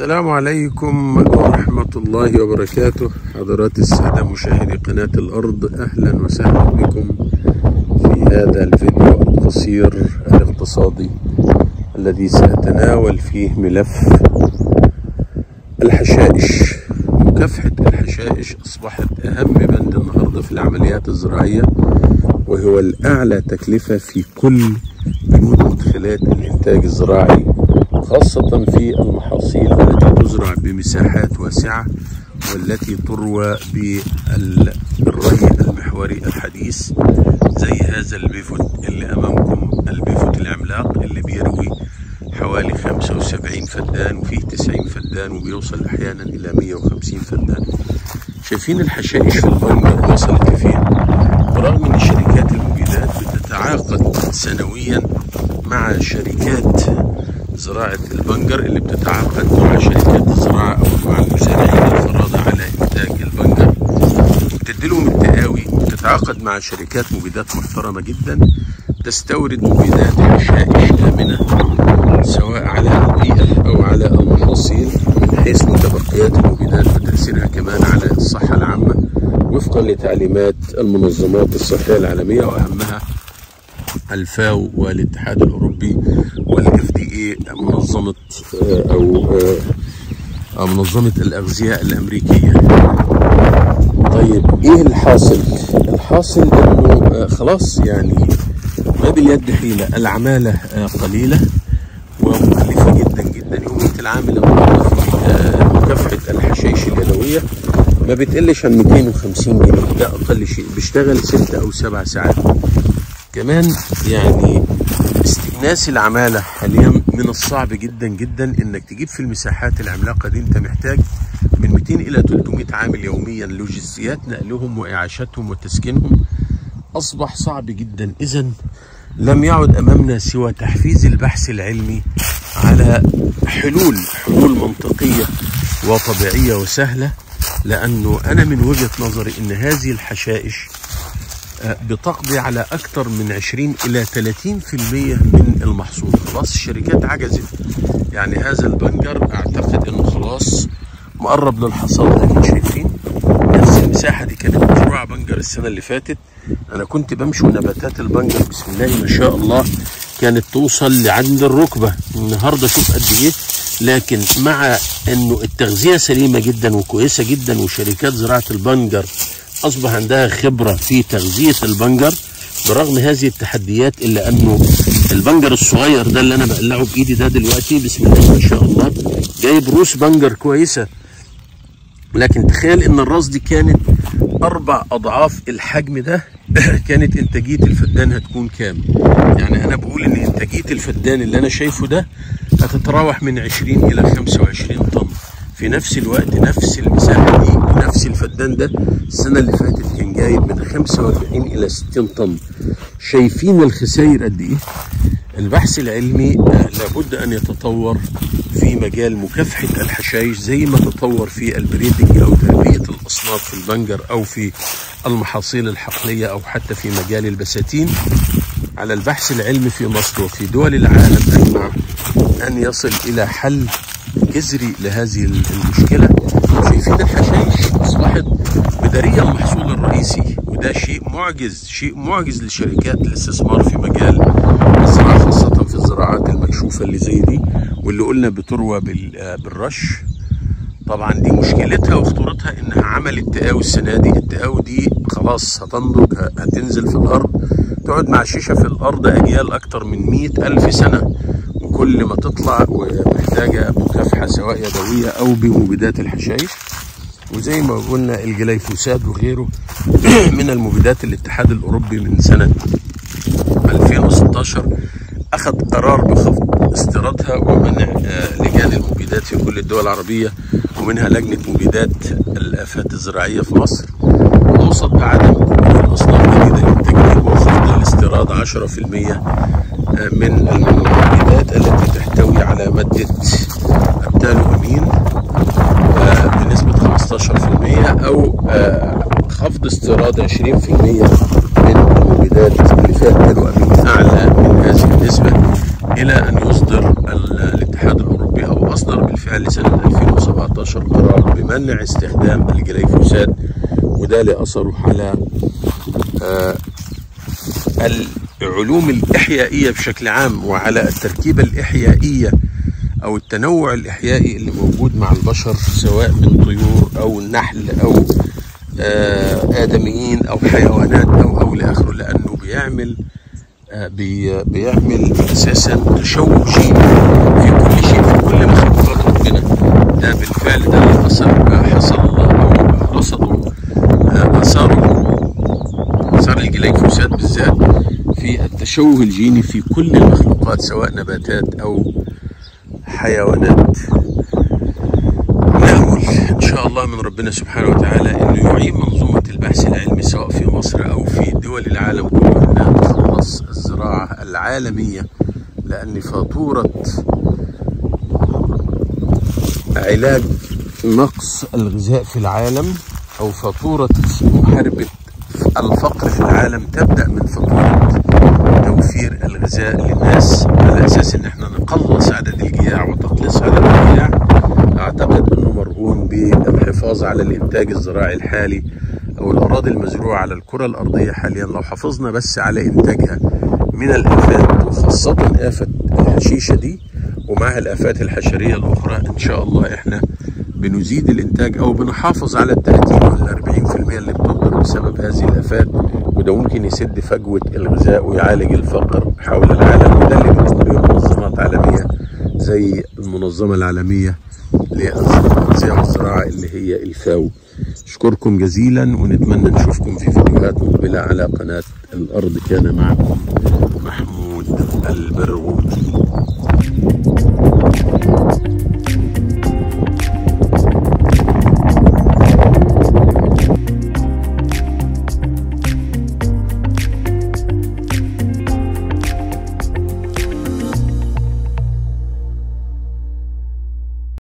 السلام عليكم ورحمة الله وبركاته حضرات السادة مشاهدي قناة الأرض أهلا وسهلا بكم في هذا الفيديو القصير الاقتصادي الذي سأتناول فيه ملف الحشائش مكافحة الحشائش أصبحت أهم بند النهاردة في العمليات الزراعية وهو الأعلى تكلفة في كل بنود مدخلات الإنتاج الزراعي خاصة في المحاصيل التي تزرع بمساحات واسعة والتي تروى بالري المحوري الحديث زي هذا البيفوت اللي أمامكم البيفوت العملاق اللي بيروي حوالي 75 فدان وفيه 90 فدان وبيوصل أحيانا إلى 150 فدان شايفين الحشائش في البنجر وصلت لفين برغم ان شركات المبيدات بتتعاقد سنويا مع شركات زراعة البنجر اللي بتتعاقد مع شركات الزراعة أو مع المزارعين الفرادة على إنتاج البنجر بتدي لهم التقاوي بتتعاقد مع شركات مبيدات محترمة جدا تستورد مبيدات حشائش آمنة سواء على البيئة أو على المحاصيل من حيث متبقيات المبيدات وتأثيرها كمان على الصحة العامة وفقا لتعليمات المنظمات الصحية العالمية وأهمها الفاو والاتحاد الأوروبي والاف دي اي منظمة أو أو منظمة الأغذية الأمريكية طيب إيه الحاصل؟ الحاصل إنه خلاص يعني ما باليد حيلة العمالة قليلة ومكلفة جدا جدا يومية العامل النهارده في مكافحة الحشائش اليدوية ما بتقلش عن 250 جنيه ده أقل شيء بيشتغل ست أو سبع ساعات كمان يعني استئناس العمالة حاليا من الصعب جدا جدا انك تجيب في المساحات العملاقة دي انت محتاج من 200 الى 300 عامل يوميا لوجستيات نقلهم واعاشتهم وتسكينهم اصبح صعب جدا اذا لم يعد امامنا سوى تحفيز البحث العلمي على حلول حلول منطقية وطبيعية وسهلة لانه انا من وجهة نظري ان هذه الحشائش بتقضي على أكثر من 20 إلى 30% من المحصول خلاص الشركات عجزت يعني هذا البنجر أعتقد أنه خلاص مقرب للحصاد لكن شايفين نفس المساحة دي كانت مزروعة بنجر السنة اللي فاتت أنا كنت بمشي ونباتات البنجر بسم الله ما شاء الله كانت توصل لعند الركبة النهاردة شوف قد إيه لكن مع أنه التغذية سليمة جدا وكويسة جدا وشركات زراعة البنجر اصبح عندها خبره في تغذيه البنجر برغم هذه التحديات الا انه البنجر الصغير ده اللي انا بقلعه بايدي ده دلوقتي بسم الله ما شاء الله جايب روس بنجر كويسه لكن تخيل ان الراس دي كانت اربع اضعاف الحجم ده كانت انتاجيه الفدان هتكون كام يعني انا بقول ان انتاجيه الفدان اللي انا شايفه ده هتتراوح من 20 الى 25 طن في نفس الوقت نفس المساحه دي ونفس الفدان ده السنه اللي فاتت كان جايب من 45 الى 60 طن شايفين الخسائر قد ايه البحث العلمي لابد ان يتطور في مجال مكافحه الحشائش زي ما تطور في البريدنج او تربيه الاصناف في البنجر او في المحاصيل الحقليه او حتى في مجال البساتين على البحث العلمي في مصر وفي دول العالم اجمع ان يصل الى حل جذري لهذه المشكله شايفين الحشائش اصبحت مداريه المحصول الرئيسي وده شيء معجز شيء معجز للشركات الاستثمار في مجال الزراعه خاصه في الزراعات المكشوفه اللي زي دي واللي قلنا بتروى بالرش طبعا دي مشكلتها وخطورتها انها عملت تقاوي السنه دي التقاوي دي خلاص هتنضج هتنزل في الارض تقعد مع الشيشه في الارض اجيال اكتر من مئة الف سنه وكل ما تطلع ومحتاجه مكافحه سواء يدويه او بمبيدات الحشائش وزي ما قلنا الجليفوسات وغيره من المبيدات الاتحاد الاوروبي من سنه 2016 اخذ قرار بخفض استيرادها ومنع لجان المبيدات في كل الدول العربيه ومنها لجنه مبيدات الافات الزراعيه في مصر اوصت بعدم قبول الاصناف الجديده للتجميد وخفض الاستيراد 10% من المبيدات التي تحتوي على ماده التالوامين بنسبه 15% او خفض استيراد 20% من المبيدات اللي فيها التالوامين اعلى من هذه النسبه الى ان يصدر الاتحاد الاوروبي او اصدر بالفعل بالفعل سنة 2017 قرار بمنع استخدام الجليفوسات وده لأثره على آه، العلوم الإحيائية بشكل عام وعلى التركيبة الإحيائية أو التنوع الإحيائي اللي موجود مع البشر سواء من طيور أو النحل أو آه، آدميين أو حيوانات أو أو لآخره لأنه بيعمل آه، بي بيعمل أساسا تشوه جيني في كل شيء في كل مخلوقات ربنا ده بالفعل ده اللي أثر حصل أو رصدوا آه، آثاره آثار الجليفوسات بالذات في التشوه الجيني في كل المخلوقات سواء نباتات أو حيوانات نأمل إن شاء الله من ربنا سبحانه وتعالى أنه يعيد منظومة البحث العلمي سواء في مصر أو في دول العالم كله أنها تخلص الزراعة العالمية لأن فاتورة علاج نقص الغذاء في العالم أو فاتورة محاربة الفقر في العالم تبدأ من فاتورة توفير الغذاء للناس على أساس إن احنا نقلص عدد الجياع وتقليص عدد الجياع أعتقد أنه مرهون بالحفاظ على الإنتاج الزراعي الحالي أو الأراضي المزروعة على الكرة الأرضية حاليا لو حافظنا بس على إنتاجها من الآفات وخاصة آفة الحشيشة دي ومعها الآفات الحشرية الأخرى إن شاء الله إحنا بنزيد الإنتاج أو بنحافظ على ال 30 ولا 40% اللي بتقدر بسبب هذه الآفات وده ممكن يسد فجوة الغذاء ويعالج الفقر حول العالم وده اللي بتقوم به منظمات عالمية زي المنظمة العالمية للتغذية والزراعة اللي هي الفاو أشكركم جزيلا ونتمنى نشوفكم في فيديوهات مقبلة على قناة الأرض كان معكم محمود البرغوثي